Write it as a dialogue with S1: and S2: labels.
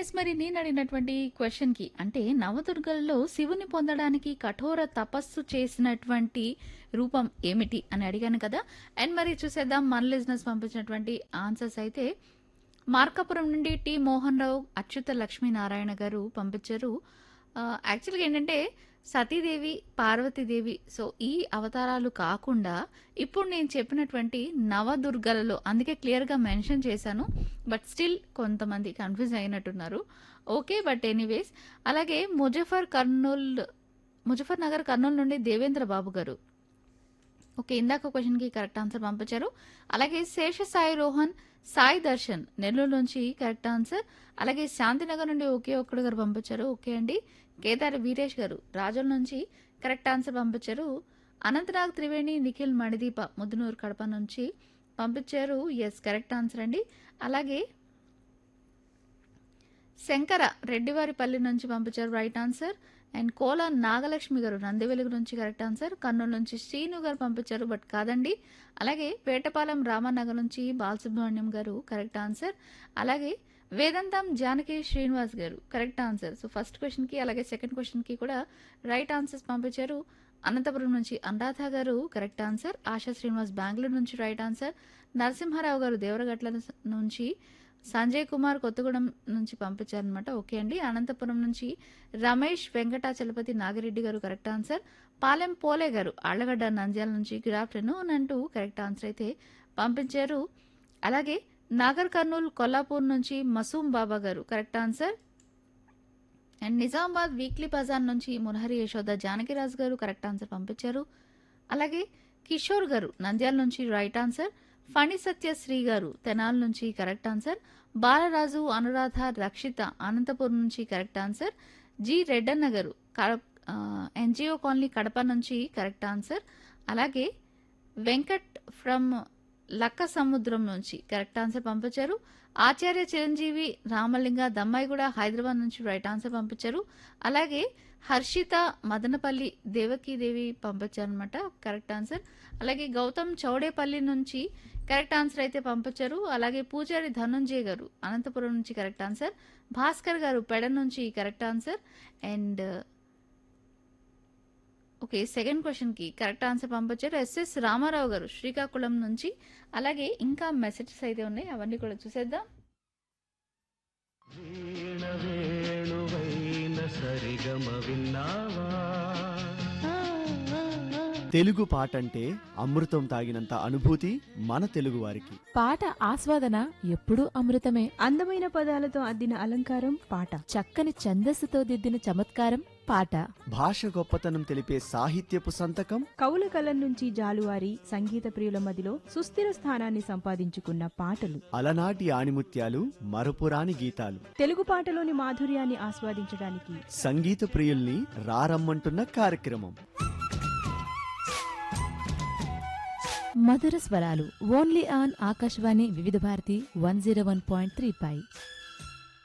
S1: yes మరి నేను అడిగినటువంటి క్వశ్చన్కి అంటే నవదుర్గల్లో శివుని పొందడానికి కఠోర తపస్సు చేసినటువంటి రూపం ఏమిటి అని అడిగాను కదా అండ్ మరి చూసేద్దాం మన లిజినెస్ పంపించినటువంటి ఆన్సర్స్ అయితే మార్కాపురం నుండి టి మోహన్ రావు అచ్యుత లక్ష్మీనారాయణ గారు పంపించారు యాక్చువల్గా ఏంటంటే సతీదేవి పార్వతీదేవి సో ఈ అవతారాలు కాకుండా ఇప్పుడు నేను చెప్పినటువంటి నవదుర్గలలో అందుకే క్లియర్గా మెన్షన్ చేశాను బట్ స్టిల్ కొంతమంది కన్ఫ్యూజ్ అయినట్టున్నారు ఓకే బట్ ఎనీవేస్ అలాగే ముజఫర్ కర్నూల్ ముజఫర్ నగర్ కర్నూలు నుండి దేవేంద్ర బాబు గారు ఓకే ఇందాక క్వశ్చన్కి కరెక్ట్ ఆన్సర్ పంపించారు అలాగే శేష సాయి రోహన్ సాయి దర్శన్ నెల్లూరు నుంచి కరెక్ట్ ఆన్సర్ అలాగే శాంతినగర్ నుండి ఒకే ఒక్కడు గారు పంపించారు ఓకే అండి కేదారి వీరేష్ గారు రాజుల నుంచి కరెక్ట్ ఆన్సర్ పంపించారు అనంతనాగ్ త్రివేణి నిఖిల్ మణిదీప ముద్దునూరు కడప నుంచి పంపించారు ఎస్ కరెక్ట్ ఆన్సర్ అండి అలాగే శంకర రెడ్డివారిపల్లి నుంచి పంపించారు right answer and Kola Nagalakshmi garu Nandivelugu నుంచి కరెక్ట్ ఆన్సర్ కర్నూలు నుంచి శ్రీను గారు పంపించారు బట్ కాదండి అలాగే వేటపాలెం రామనగర్ నుంచి బాలసుబ్రహ్మణ్యం గారు కరెక్ట్ ఆన్సర్ అలాగే వేదాంతం జానకి శ్రీనివాస్ గారు కరెక్ట్ ఆన్సర్ సో ఫస్ట్ క్వశ్చన్కి అలాగే సెకండ్ క్వశ్చన్కి కూడా రైట్ ఆన్సర్స్ పంపించారు అనంతపురం నుంచి అనురాధ గారు కరెక్ట్ ఆన్సర్ ఆశా శ్రీనివాస్ బెంగళూరు నుంచి రైట్ ఆన్సర్ నరసింహారావు గారు దేవరగట్ల నుంచి సంజయ్ కుమార్ కొత్తగూడెం నుంచి పంపించారనమాట ఓకే అండి అనంతపురం నుంచి రమేష్ వెంకటాచలపతి నాగిరెడ్డి గారు కరెక్ట్ ఆన్సర్ పాలెం పోలే గారు ఆళ్లగడ్డ నంద్యాల నుంచి గుడ్ ఆఫ్టర్నూన్ అంటూ కరెక్ట్ ఆన్సర్ అయితే పంపించారు అలాగే నాగర్ కర్నూల్ కొల్లాపూర్ నుంచి Masoom Baba garu correct answer and Nizamabad weekly Bazar నుంచి మురహరి యశోద జానకిరాజు గారు కరెక్ట్ ఆన్సర్ పంపించారు అలాగే కిషోర్ గారు నంద్యాల నుంచి రైట్ ఆన్సర్ ఫణి సత్య శ్రీ గారు తెనాల నుంచి కరెక్ట్ ఆన్సర్ బాలరాజు అనురాధ రక్షిత అనంతపురం నుంచి కరెక్ట్ ఆన్సర్ జి రెడ్డన్న గారు ఎన్జిఓ కాలనీ కడప నుంచి కరెక్ట్ ఆన్సర్ అలాగే వెంకట్ ఫ్రమ్ లక్క సముద్రం నుంచి కరెక్ట్ ఆన్సర్ పంపించారు ఆచార్య చిరంజీవి రామలింగ దమ్మాయిగూడ హైదరాబాద్ నుంచి రైట్ ఆన్సర్ పంపించారు అలాగే హర్షిత మదనపల్లి దేవకీదేవి పంపించారనమాట కరెక్ట్ ఆన్సర్ అలాగే గౌతమ్ చౌడేపల్లి నుంచి కరెక్ట్ ఆన్సర్ అయితే పంపించారు అలాగే పూజారి ధనుంజయ్ గారు అనంతపురం నుంచి కరెక్ట్ ఆన్సర్ భాస్కర్ గారు పెడ నుంచి correct answer and okay second క్వశ్చన్కి కరెక్ట్ ఆన్సర్ పంపించారు ఎస్ఎస్ రామారావు గారు శ్రీకాకుళం నుంచి అలాగే ఇంకా మెసేజెస్ అయితే ఉన్నాయి అవన్నీ కూడా చూసేద్దాం
S2: వీణ వేణువైన సరిగమ విన్నావా
S3: తెలుగు పాట అంటే అమృతం తాగినంత అనుభూతి మన తెలుగువారికి
S4: పాట ఆస్వాదన ఎప్పుడూ అమృతమే
S5: అందమైన పదాలతో అద్దిన అలంకారం పాట
S4: చక్కని ఛందస్సుతో దిద్దిన చమత్కారం పాట
S3: భాష గొప్పతనం తెలిపే సాహిత్యపు సంతకం
S5: కవుల కలం నుంచి జాలువారి సంగీత ప్రియుల మదిలో సుస్థిర స్థానాన్ని సంపాదించుకున్న పాటలు
S3: అలనాటి ఆణిముత్యాలు మరపురాని గీతాలు
S5: తెలుగు పాటలోని మాధుర్యాన్ని ఆస్వాదించడానికి
S3: సంగీత ప్రియుల్ని రారమ్మంటున్న కార్యక్రమం
S4: మధుర స్వరాలు only on Akashvani Vividh Bharati one zero one point three pi